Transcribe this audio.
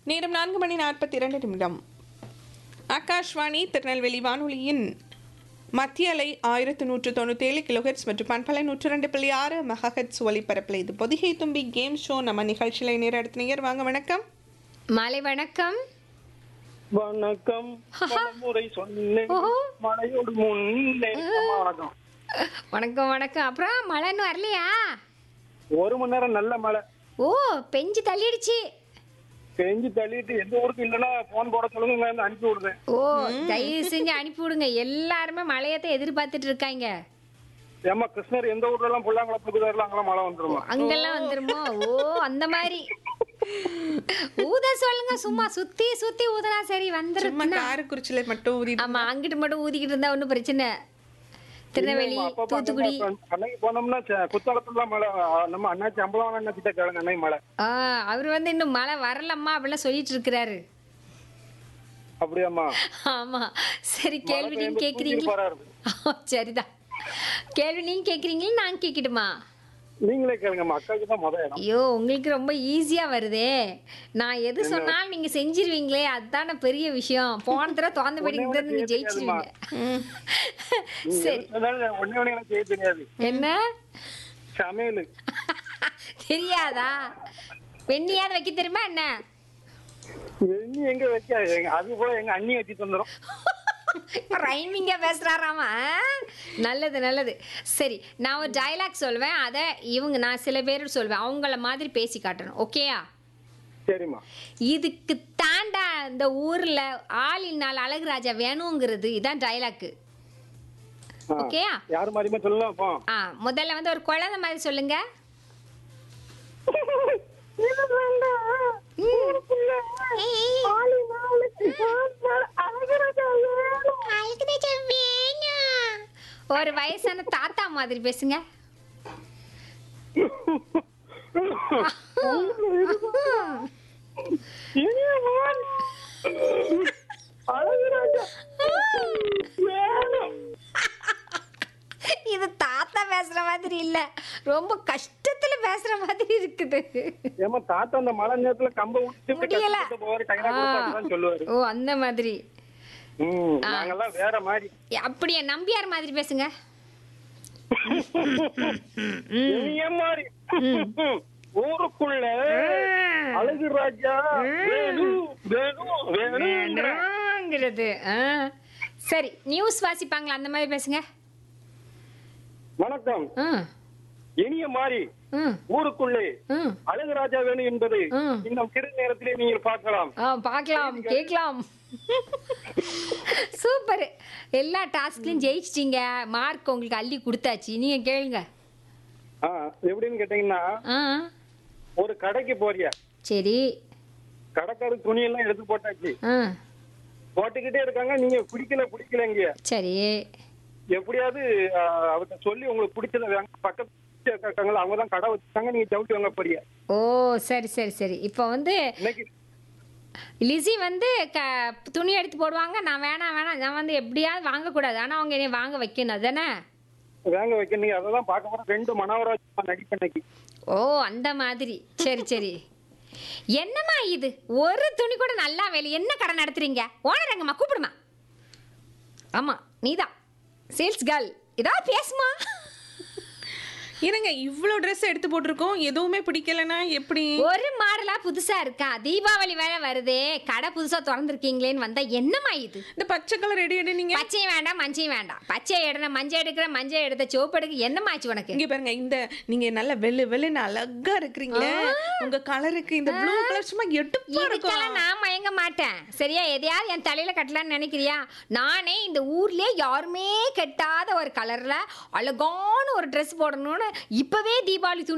நேரம் நான்கு மணி நாற்பத்தி இரண்டு நிமிடம் ஆகாஷ்வாணி திருநெல்வேலி வானொலியின் மத்திய அலை ஆயிரத்து நூற்று தொண்ணூற்றேழு கிலோஹெட்ஸ் மற்றும் பண்பலை நூற்று ரெண்டு புள்ளி ஆறு மெகாஹெட்ஸ் ஒலிபரப்பில் இது பொதிகை தும்பி கேம் ஷோ நம்ம நிகழ்ச்சியில் நேர அடுத்த நேயர் வாங்க வணக்கம் மாலை வணக்கம் வணக்கம் பலமுறை சொன்னேன் ஓஹோ. மழையோடு முன்னே அம்மா, வணக்கம் வணக்கம் வணக்கம் அப்புறம் மழை இன்னும் வரலையா ஒரு மணி நேரம் நல்ல மழை ஓ பெஞ்சு தள்ளிடுச்சு பெஞ்சு தள்ளிட்டு எந்த ஊருக்கு இல்லைன்னா போன் போட சொல்லுங்க இங்க இருந்து அனுப்பி விடுறேன் ஓ தயவு செஞ்சு அனுப்பி விடுங்க எல்லாருமே மழையத்தை எதிர்பார்த்துட்டு இருக்காங்க ஏமா கிருஷ்ணர் எந்த ஊர்ல எல்லாம் புல்லாங்குளத்துக்கு வரல அங்கெல்லாம் மழை வந்துருமா அங்கெல்லாம் வந்துருமோ ஓ அந்த மாதிரி ஊத சொல்லுங்க சும்மா சுத்தி சுத்தி ஊதுனா சரி சும்மா வந்துருக்குன்னா காரக்குறிச்சியில மட்டும் ஊதி ஆமா அங்கிட்டு மட்டும் ஊதிக்கிட்டு இருந்தா ஒன்றும் பிரச்சனை திருநெல்வேலி தூத்துக்குடி அன்னைக்கு போனோம்னா ச- குத்தாலத்துல மழை ஆ, நம்ம அண்ணாச்சி அம்பலம் அண்ணாச்சிட்ட கேளுங்க அன்னைக்கு மழை ஆ அவர் வந்து இன்னும் மழை வரலம்மா அப்படிலாம் சொல்லிட்டு இருக்கிறாரு அப்படியாம்மா ஆமா சரி கேள்வி நீங்க பெய்யும்போது கேக்குறீங்க தூக்கிட்டு போறாரு. சரிதான் கேள்வி நீங்க கேக்குறீங்களா நான் கேக்கட்டுமா நீங்களே கேளுங்கம்மா அக்காவுக்கு தான் முத இடம் ஐயோ உங்களுக்கு ரொம்ப ஈஸியா வருதே நான் எது சொன்னாலும் நீங்க செஞ்சிருவீங்களே அதுதானே பெரிய விஷயம் போன தடவை திறந்த படிக்கிறது நீங்க ஜெயிச்சிருவீங்க நீங்க சரி எது சொன்னாலும் ஒண்ணே ஒண்ணு எனக்கு செய்ய தெரியாது என்ன சமையல் தெரியாதா வெண்ணியாவது வைக்க தெரியுமா என்ன நீ எங்க வைக்காது அது போல எங்க அண்ணி வச்சு தந்துரும் ரைமிங்கா பேசுறாராமா ஆ? நல்லது நல்லது சரி நான் ஒரு டயலாக் சொல்வேன் அதை இவங்க நான் சில பேர் சொல்வேன் அவங்கள மாதிரி பேசி காட்டணும் ஓகேயா சரிம்மா இதுக்கு தாண்டா இந்த ஊர்ல ஆளின் நாள் அழகு ராஜா வேணுங்கிறது இதான் டயலாக்கு ஆ. ஓகேயா யார் மாதிரியுமே சொல்லலாம் அப்போ ஆ முதல்ல வந்து ஒரு குழந்தை மாதிரி சொல்லுங்க ஒரு வயசான தாத்தா மாதிரி பேசுங்க இது தாத்தா பேசுற மாதிரி இல்ல ரொம்ப கஷ்டத்துல பேசுற மாதிரி இருக்குது ஏமா தாத்தா அந்த மழை நேரத்துல கம்ப விட்டு முடியல. போவாரு கையில கொடுத்தாருன்னு சொல்லுவாரு ஓ அந்த மாதிரி ம், நாங்கெல்லாம் வேற மாதிரி அப்படியே நம்பியார் மாதிரி பேசுங்க இனிய மாதிரி ஊருக்குள்ள அழகு ராஜா வேணும் வேணும் வேணுங்கிற வேணுங்கிறது ஆ. சரி நியூஸ் வாசிப்பாங்களா அந்த மாதிரி பேசுங்க வணக்கம் ம் இனிய மாதிரி ம் ஊருக்குள்ளே ம் அழகு ராஜா வேணும் என்பது ம். இன்னும் சிறு நேரத்திலே நீங்கள் பார்க்கலாம் ஆ பார்க்கலாம் கேட்கலாம் சூப்பர் எல்லா டாஸ்க்லையும் ஜெயிச்சிட்டீங்க மார்க் உங்களுக்கு அள்ளி கொடுத்தாச்சு நீங்க கேளுங்க ஆ, எப்படின்னு கேட்டீங்கன்னா ஆ ஒரு கடைக்கு போறியா சரி கடைக்காரு துணியெல்லாம் எடுத்து போட்டாச்சு ஆ போட்டுக்கிட்டே இருக்காங்க நீங்க பிடிக்கல பிடிக்கலங்க சரி எப்படியாவது ஆஹ், அவர்ட்ட சொல்லி உங்களுக்கு பிடிச்சத வாங்க பக்கத்து இருக்காங்களா அவங்க தான் கடை வச்சிருக்காங்க நீங்க சவுட்டி வாங்க போறீங்க ஓ சரி சரி சரி இப்போ வந்து இன்னைக்கு லிசி வந்து க துணி எடுத்து போடுவாங்க நான் வேணாம் வேணாம் நான் வந்து எப்படியாவது வாங்கக்கூடாது ஆனால் அவங்க என்னை வாங்க வைக்கணும் அதானே வாங்க வைக்க நீங்க அதெல்லாம் பார்க்க போற ரெண்டு மனவராஜ் நடிப்பேன் இன்னைக்கு ஓ அந்த மாதிரி சரி சரி என்னம்மா இது ஒரு துணி கூட நல்லா வேலை என்ன கடை நடத்துறீங்க ஓனர் எங்கம்மா கூப்பிடுமா ஆமாம் நீதான் சேல்ஸ் கேர்ள் ஏதாவது பேசுமா இருங்க இவ்வளோ ட்ரெஸ் எடுத்து போட்டிருக்கோம் எதுவுமே பிடிக்கலனா எப்படி ஒரு மாடலா புதுசா இருக்கா தீபாவளி வேற வருதே கடை புதுசா திறந்துருக்கீங்களேன்னு வந்தா என்னம்மா இது இந்த பச்சை கலர் ரெடி எடு நீங்க பச்சையும் வேண்டாம் மஞ்சையும் வேண்டாம் பச்சை எடுன மஞ்சள் எடுக்கிற மஞ்சள் எடுத்த சிவப்பு எடுக்க என்னமாச்சு உனக்கு இங்க பாருங்க இந்த நீங்க நல்ல வெள்ளு வெள்ளுன்னு அழகா இருக்கிறீங்களே உங்க கலருக்கு இந்த ப்ளூ கலர் சும்மா எடுப்பா இருக்கும் இதுக்கெல்லாம் நான் மயங்க மாட்டேன் சரியா எதையாவது என் தலையில கட்டலாம்னு நினைக்கிறியா நானே இந்த ஊர்லயே யாருமே கட்டாத ஒரு கலர்ல அழகான ஒரு Dress போடணும்னு இப்பவே தீபாவளி துணி